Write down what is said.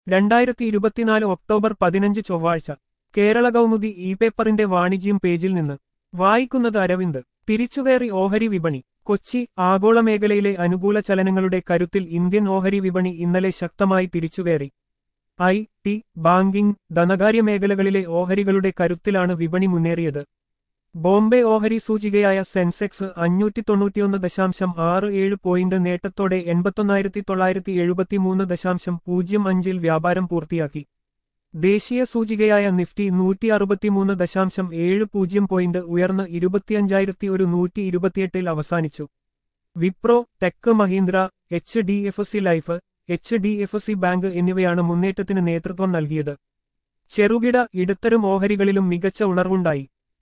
രണ്ടായിരത്തി ഇരുപത്തിനാല് ഒക്ടോബർ പതിനഞ്ച് ചൊവ്വാഴ്ച കേരള കൗമുദി ഇ പേപ്പറിന്റെ വാണിജ്യം പേജിൽ നിന്ന് വായിക്കുന്നത് അരവിന്ദ് തിരിച്ചുകയറി ഓഹരി വിപണി കൊച്ചി ആഗോള മേഖലയിലെ അനുകൂല ചലനങ്ങളുടെ കരുത്തിൽ ഇന്ത്യൻ ഓഹരി വിപണി ഇന്നലെ ശക്തമായി തിരിച്ചുകയറി ഐ ടി ബാങ്കിംഗ് ധനകാര്യ മേഖലകളിലെ ഓഹരികളുടെ കരുത്തിലാണ് വിപണി മുന്നേറിയത് ബോംബെ ഓഹരി സൂചികയായ സെൻസെക്സ് അഞ്ഞൂറ്റി തൊണ്ണൂറ്റിയൊന്ന് ദശാംശം ആറ് ഏഴ് പോയിന്റ് നേട്ടത്തോടെ എൺപത്തൊന്നായിരത്തി തൊള്ളായിരത്തി എഴുപത്തിമൂന്ന് ദശാംശം പൂജ്യം അഞ്ചിൽ വ്യാപാരം പൂർത്തിയാക്കി ദേശീയ സൂചികയായ നിഫ്റ്റി നൂറ്റി അറുപത്തിമൂന്ന് ദശാംശം ഏഴ് പൂജ്യം പോയിന്റ് ഉയർന്ന് ഇരുപത്തിയഞ്ചായിരത്തി ഒരു നൂറ്റി ഇരുപത്തിയെട്ടിൽ അവസാനിച്ചു Wipro Tech Mahindra H D F C life H D F C bank എന്നിവയാണ് മുന്നേറ്റത്തിന് നേതൃത്വം നൽകിയത് ചെറുകിട ഇടത്തരം ഓഹരികളിലും മികച്ച ഉണർവുണ്ടായി